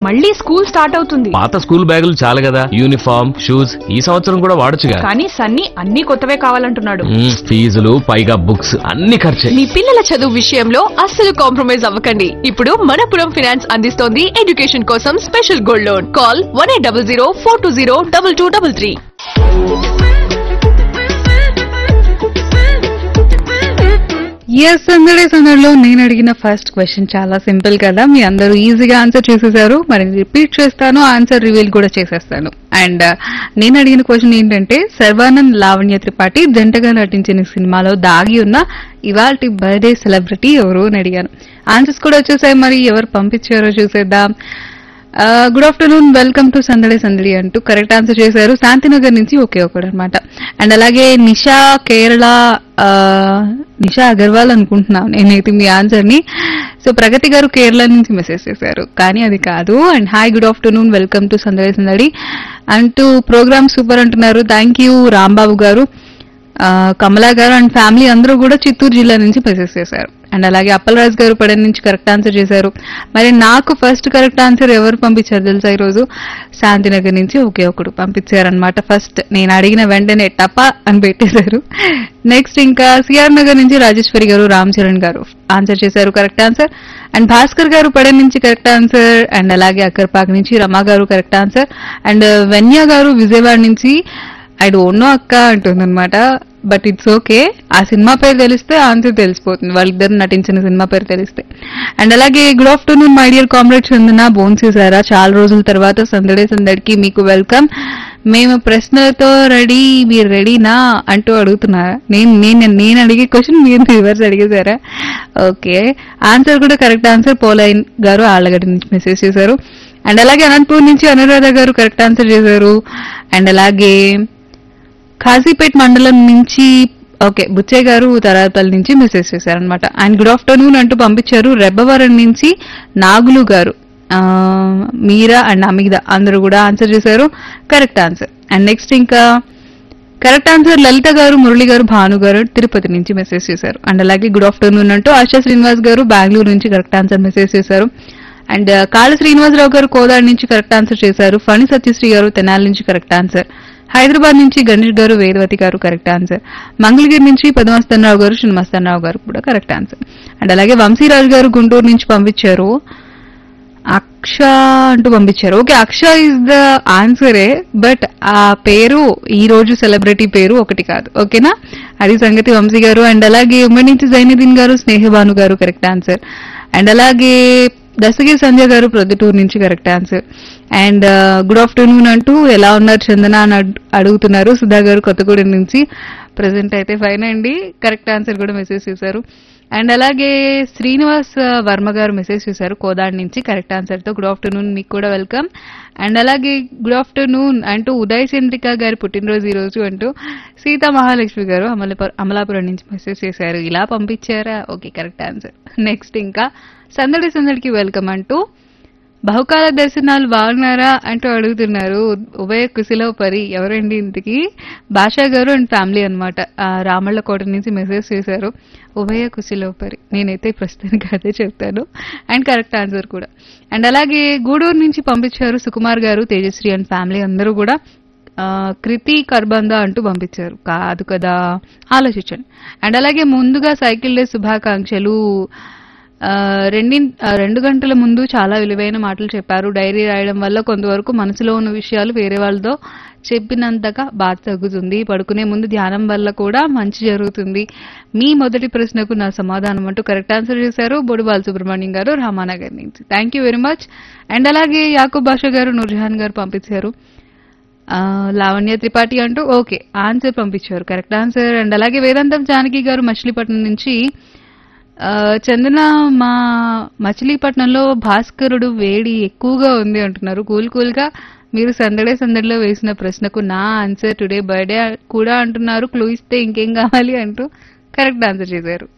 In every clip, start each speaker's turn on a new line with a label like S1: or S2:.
S1: మళ్ళీ school start అవుతుంది
S2: పాత స్కూల్ బ్యాగులు చాలు కదా యూనిఫామ్ షూస్ ఈ సంవత్సరం కూడా వాడొచ్చుగా
S1: కానీ సన్నీ అన్ని కొత్తవే కావాలంటున్నాడు
S2: మ్మ్, ఫీజులు పైగా బుక్స్ అన్ని ఖర్చే
S3: మీ పిల్లల చదువు విషయంలో అస్సలు కాంప్రమైజ్ అవ్వకండి ఇప్పుడు మనపురం ఫినాన్స్ అందిస్తోంది ఎడ్యుకేషన్ కోసం special gold loan call one eight double zero four two zero double two double three
S4: ఎస్ సందడే సందడిలో నేను అడిగిన ఫస్ట్ క్వశ్చన్ చాలా సింపుల్ కదా మీ అందరూ ఈజీగా ఆన్సర్ చేసేసారు మరి రిపీట్ చేస్తాను ఆన్సర్ రివీల్ కూడా చేసేస్తాను అండ్ నేను అడిగిన క్వశ్చన్ ఏంటంటే సర్వానంద్ లావణ్య త్రిపాఠి జంటగా నటించిన సినిమాలో దాగి ఉన్న ఇవాల్టి బర్త్డే సెలబ్రిటీ ఎవరు అని అడిగాను ఆన్సర్స్ కూడా వచ్చేసాయి మరి ఎవరు పంపించారో చూసేద్దాం గుడ్ ఆఫ్టర్నూన్ వెల్కమ్ టు సందడి సందడి అంటూ కరెక్ట్ ఆన్సర్ చేశారు శాంతినగర్ నుంచి ఒకే ఒకడు అనమాట అండ్ అలాగే నిషా కేరళ ఆ, నిషా అగర్వాల్ అనుకుంటున్నాను నేనైతే మీ ఆన్సర్ ని సో ప్రగతి గారు కేరళ నుంచి మెసేజ్ చేశారు కానీ అది కాదు and hi good afternoon welcome to సందడి సందడి అంటూ ప్రోగ్రామ్ సూపర్ అంటున్నారు థ్యాంక్ యూ రాంబాబు గారు ఆ, కమలా గారు అండ్ ఫ్యామిలీ అందరూ కూడా చిత్తూరు జిల్లా నుంచి మెసేజ్ చేశారు అండ్ అలాగే అప్పలరాజు గారు పడన్ నుంచి కరెక్ట్ ఆన్సర్ చేశారు మరి నాకు ఫస్ట్ కరెక్ట్ ఆన్సర్ ఎవరు పంపించారు తెలుసా ఈరోజు శాంతినగర్ నుంచి ఒకే ఒకడు పంపించారనమాట ఫస్ట్ నేను అడిగిన వెంటనే టపా అని పెట్టేశారు నెక్స్ట్ ఇంకా సిఆర్ నగర్ నుంచి రాజేశ్వరి గారు రామ్ చరణ్ గారు ఆన్సర్ చేశారు కరెక్ట్ ఆన్సర్ అండ్ భాస్కర్ గారు పడన్ నుంచి కరెక్ట్ ఆన్సర్ అండ్ అలాగే అక్కర్పాక్ నుంచి రమా గారు కరెక్ట్ ఆన్సర్ అండ్ వెన్యా గారు విజయవాడ నుంచి ఐ డోంట్ నో అక్క అంటుందన్నమాట బట్ ఇట్స్ ఓకే ఆ సినిమా పేరు తెలిస్తే ఆన్సర్ తెలిసిపోతుంది వాళ్ళిద్దరు నటించిన సినిమా పేరు తెలిస్తే అండ్ అలాగే good afternoon my dear comrade Chandana బోన్ చేశారా చాలా రోజుల తర్వాత సందడే సందడికి మీకు వెల్కమ్ మేము ప్రశ్నలతో రెడీ మీరు రెడీనా అంటూ అడుగుతున్నారా నేను నేను నేను అడిగే క్వశ్చన్ మీరు రివర్స్ అడిగేశారా ఓకే ఆన్సర్ కూడా కరెక్ట్ ఆన్సర్ పోలైన్ గారు ఆళ్ళగడ్డ నుంచి మెసేజ్ చేశారు అండ్ అలాగే అనంతపూర్ నుంచి అనురాధ గారు కరెక్ట్ ఆన్సర్ చేశారు అండ్ అలాగే ఖాజీపేట్ మండలం నుంచి ఓకే బుచ్చయ్య గారు తరాపల్లి నుంచి మెసేజ్ చేశారనమాట అండ్ గుడ్ ఆఫ్టర్నూన్ అంటూ పంపించారు రెబ్బవరం నుంచి నాగులు గారు ఆ, మీరా అండ్ అమిగద అందరూ కూడా ఆన్సర్ చేశారు కరెక్ట్ ఆన్సర్ అండ్ నెక్స్ట్ ఇంకా కరెక్ట్ ఆన్సర్ లలిత గారు మురళి గారు భాను గారు తిరుపతి నుంచి మెసేజ్ చేశారు అండ్ అలాగే గుడ్ ఆఫ్టర్నూన్ అంటూ ఆశా శ్రీనివాస్ గారు బెంగళూరు నుంచి కరెక్ట్ ఆన్సర్ మెసేజ్ చేశారు అండ్ కాళ శ్రీనివాసరావు గారు కోదాడ నుంచి కరెక్ట్ ఆన్సర్ చేశారు ఫణి సత్యశ్రీ గారు తెనాలి నుంచి కరెక్ట్ ఆన్సర్ హైదరాబాద్ నుంచి గణేష్ గారు వేదవతి గారు కరెక్ట్ ఆన్సర్ మంగళగిరి నుంచి పద్మస్తనరావు గారు శ్రీనివాసరావు గారు కూడా కరెక్ట్ ఆన్సర్ అండ్ అలాగే వంశీరాజు గారు గుంటూరు నుంచి పంపించారు అక్ష అంటూ పంపించారు ఓకే అక్ష ఇస్ ద ఆన్సరే బట్ ఆ పేరు ఈ రోజు సెలబ్రిటీ పేరు ఒకటి కాదు ఓకేనా అది సంగతి వంశీ గారు అండ్ అలాగే ఉమ్మడి నుంచి జైనుద్దీన్ గారు స్నేహభాను గారు కరెక్ట్ ఆన్సర్ అండ్ అలాగే దశగిరి సంజయ్ గారు ప్రొద్దుటూరు నుంచి correct answer and good afternoon అంటూ ఎలా ఉన్నారు చందన అని అడ్- అడుగుతున్నారు సుధా గారు కొత్తగూడెం నుంచి ప్రజెంట్ అయితే ఫైన్ అండి కరెక్ట్ ఆన్సర్ కూడా మెసేజ్ చేశారు అండ్ అలాగే శ్రీనివాస్ ఆ, వర్మ గారు మెసేజ్ చేశారు కోదాడ్ నుంచి కరెక్ట్ ఆన్సర్ తో గుడ్ ఆఫ్టర్నూన్ మీకు కూడా వెల్కమ్ అండ్ అలాగే గుడ్ ఆఫ్టర్నూన్ అంటూ ఉదయ్ చంద్రిక గారి పుట్టినరోజు ఈ రోజు అంటూ సీతా మహాలక్ష్మి గారు అమలాపురం అమలాపురం నుంచి మెసేజ్ చేశారు ఇలా పంపించారా ఓకే కరెక్ట్ ఆన్సర్ నెక్స్ట్ ఇంకా సందడి సందడికి వెల్కమ్ అంటూ బహుకాల దర్శనాలు బాగున్నారా అంటూ అడుగుతున్నారు ఉభయ కుశలో పరి ఎవరండి ఇంతకి భాషా గారు అండ్ ఫ్యామిలీ అనమాట రామళ్ళకోట నుంచి మెసేజ్ చేశారు ఉభయ కుశలో పరి నేనైతే ప్రస్తుతానికి అదే చెప్తాను అండ్ కరెక్ట్ ఆన్సర్ కూడా అండ్ అలాగే గూడూరు నుంచి పంపించారు సుకుమార్ గారు తేజశ్రీ అండ్ ఫ్యామిలీ అందరూ కూడా ఆ, కృతి కర్బంద అంటూ పంపించారు కాదు కదా ఆలోచించండి అండ్ అలాగే ముందుగా సైకిల్ డే శుభాకాంక్షలు ఆ, రెండిన్ ఆ, రెండు గంటల ముందు చాలా విలువైన మాటలు చెప్పారు డైరీ రాయడం వల్ల కొంతవరకు మనసులో ఉన్న విషయాలు వేరే వాళ్ళతో చెప్పినంతగా బాధ తగ్గుతుంది పడుకునే ముందు ధ్యానం వల్ల కూడా మంచి జరుగుతుంది మీ మొదటి ప్రశ్నకు నా సమాధానం అంటూ కరెక్ట్ ఆన్సర్ చేశారు బొడు బాలసుబ్రహ్మణ్యం గారు రామానగర్ నుంచి thank you very much and అలాగే యాకూబ్ బాషా గారు నూర్జహాన్ గారు పంపించారు ఆ, లావణ్య త్రిపాఠి అంటూ ఓకే ఆన్సర్ పంపించారు కరెక్ట్ ఆన్సర్ అండ్ అలాగే వేదాంతం జానకి గారు మచిలీపట్నం నుంచి ఆ, చందన మా మచిలీపట్నంలో భాస్కరుడు వేడి ఎక్కువగా ఉంది అంటున్నారు కూల్ కూల్ గా మీరు సందడే సందడిలో వేసిన ప్రశ్నకు నా ఆన్సర్ టుడే బర్త్డే కూడా అంటున్నారు క్లూ ఇస్తే ఇంకేం కావాలి అంటూ కరెక్ట్ ఆన్సర్ చేశారు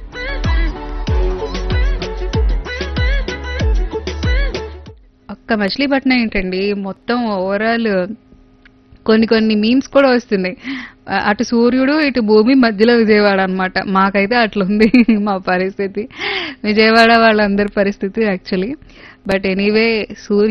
S4: ఒక్క మచిలీపట్నం ఏంటండి మొత్తం ఓవరాల్ కొన్ని కొన్ని మీమ్స్ కూడా వస్తున్నాయి ఆ, అటు సూర్యుడు ఇటు భూమి మధ్యలో విజయవాడ అన్నమాట మాకైతే అట్లుంది మా పరిస్థితి విజయవాడ వాళ్ళందరి పరిస్థితి యాక్చువల్లీ బట్ ఎనీవే సూర్య